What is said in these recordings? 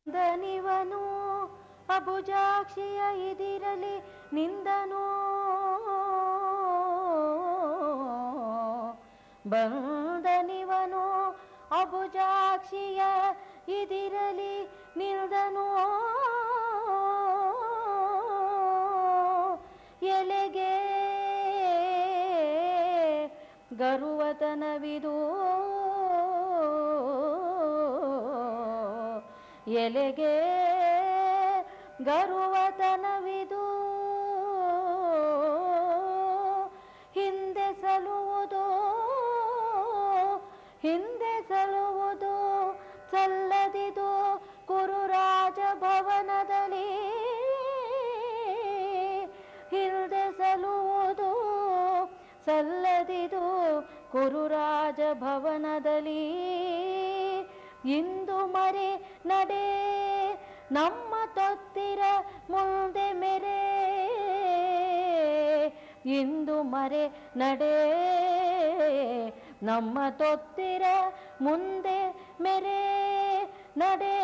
ದನಿವನು ಅಬುಜಾಕ್ಷಿಯ ಇದಿರಲಿ ನಿಂದನು ಬಂದನಿವನು ಅಬುಜಾಕ್ಷಿಯ ಇದಿರಲಿ ನಿಲ್ದನು ಎಲೆಗೆ ಗರುವತನವಿದು ಎಲೆಗೆ ಗರುವತನವಿದು ಹಿಂದೆ ಸಲುವುದು ಹಿಂದೆ ಸಲುವುದು ಸಲ್ಲದಿದು ಕುರುರಾಜ ಭವನದಲ್ಲಿ ಹಿಂದೆ ಸಲುವುದು ಸಲ್ಲದಿದು ಕುರುರಾಜ ಭವನದಲ್ಲಿ ಇಂದು ಮರೆ ನಡೆ ನಮ್ಮ ತೊತ್ತಿರ ಮುಂದೆ ಮೆರೆ ಇಂದು ಮರೆ ನಡೆ ನಮ್ಮ ತೊತ್ತಿರ ಮುಂದೆ ಮೆರೆ ನಡೆ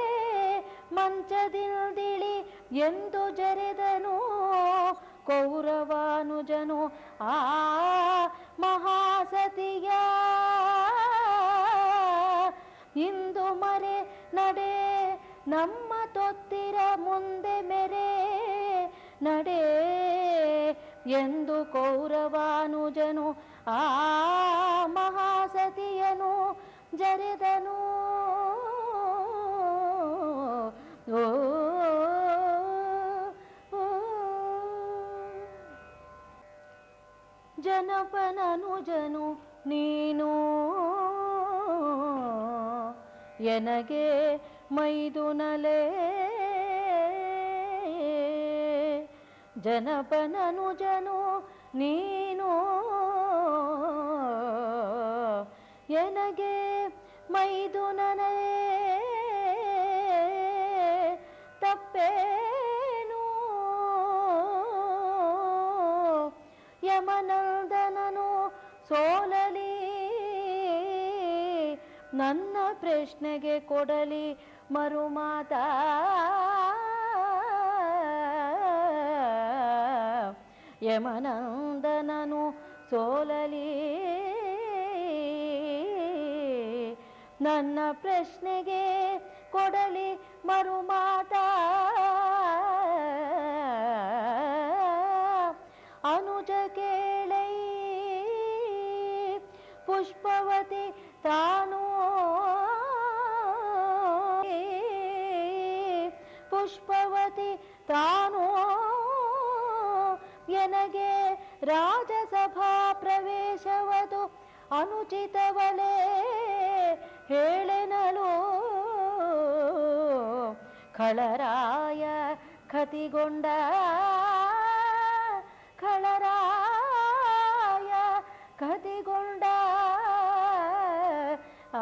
ಮಂಚದಿಲ್ದಿಳಿ ಎಂದು ಜರೆದನು ಕೌರವಾನುಜನು ಆ ಮಹಾಸತಿಯ ಇಂದು ಮರೆ ನಡೆ ನಮ್ಮ ತೊತ್ತಿರ ಮುಂದೆ ಮೆರೆ ನಡೆ ಎಂದು ಕೌರವಾನುಜನು ಆ ಮಹಾಸತಿಯನು ಜರೆದನು ಓ ಓ. ಜನಪನನುಜನು ನೀನು ಎನಗೆ ಮೈದುನಲೆ ಜನಪನನುಜನು ನೀನು ಎನಗೆ ಮೈದುನನೇ ತಪ್ಪೇನು ಯಮನಂದನನು ಸೋಲಲಿ ನನ್ನ ಪ್ರಶ್ನೆಗೆ ಕೊಡಲಿ ಮರುಮಾತ ಯಮನಂದನನು ಸೋಲಲಿ ನನ್ನ ಪ್ರಶ್ನೆಗೆ ಕೊಡಲಿ ಮರುಮಾತ ಅನುಜ ಕೇಳೈ ಪುಷ್ಪವತಿ ತಾನು ಪುಷ್ಪವತಿ ತಾನು ಎನಗೆ ರಾಜಸಭಾ ಪ್ರವೇಶವದು ಅನುಚಿತವಲೇ ಹೇಳೆನಲು ಖಳರಾಯ ಖತಿಗೊಂಡ ಖಳರಾಯ ಕದಿಗೊಂಡ ಆ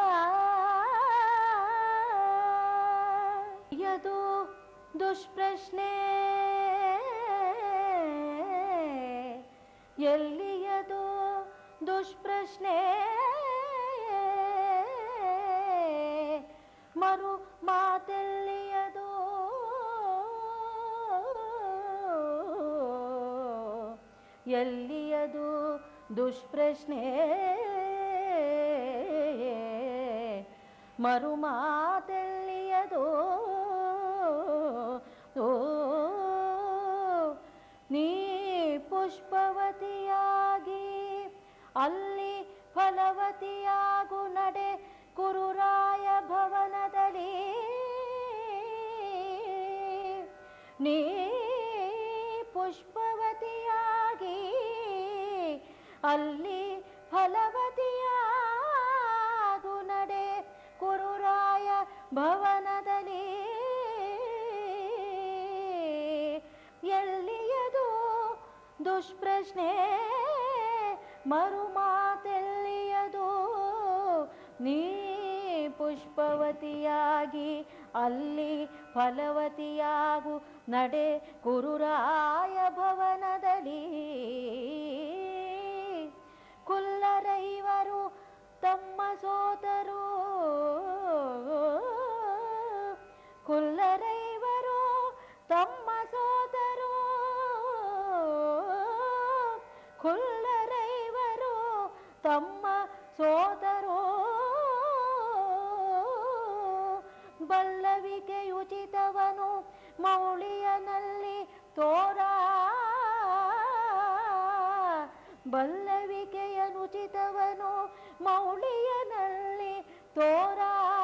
ಯದು ದುಷ್ಪ್ರಶ್ನೆ ಎಲ್ಲಿಯದು ದುಷ್ಪ್ರಶ್ನೆ ಮರು ಮಾತೆಲ್ಲಿಯದು ಎಲ್ಲಿಯದು ದುಷ್ಪ್ರಶ್ನೆ ಮರು ಮಾತೆಲ್ಲಿಯದು ಓ ನೀ ಪುಷ್ಪವತಿಯಾಗಿ ಅಲ್ಲಿ ಫಲವತಿಯಾಗು ನಡೆ ಕುರುರಾಯ ಭವನದಲ್ಲಿ ನೀ ಪುಷ್ಪವತಿಯಾಗಿ ಅಲ್ಲಿ ಫಲವತಿಯಾಗು ನಡೆ ಕುರುರಾಯ ಭವನದಲ್ಲಿ ಎಲ್ಲಿಯದು ದುಷ್ಪ್ರಶ್ನೆ ಮರು ಮಾತೆಲ್ಲಿಯದು ನೀ ಪುಷ್ಪವತಿಯಾಗಿ ಅಲ್ಲಿ ಫಲವತಿಯಾಗು ನಡೆ ಕುರುರಾಯ ಭವನದಲ್ಲಿ ಕುಲ್ಲರೈವರು ತಮ್ಮ ಸೋತರು ಕೊಲ್ಲರೈವರು ತಮ್ಮ ಸೋದರೋ ಬಲ್ಲವಿಕೆಯುಚಿತವನು ಮೌಳಿಯನಲ್ಲಿ ತೋರ ಬಲ್ಲವಿಕೆಯನುಚಿತವನು ಮೌಳಿಯನಲ್ಲಿ ತೋರ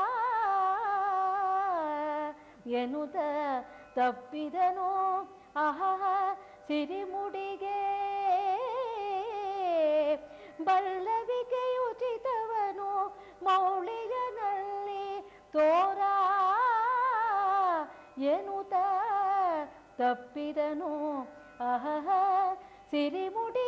ಎನ್ನುತ್ತ ತಪ್ಪಿದನು ಅಹಹ ಸಿರಿಮುಡಿಗೆ ಬಲ್ಲವಿಕೆಯುಚಿತವನು ಮೌಳಿಯನಲ್ಲಿ ತೋರ ಎನ್ನುತ್ತ ತಪ್ಪಿದನು ಅಹಹ ಸಿರಿಮುಡಿ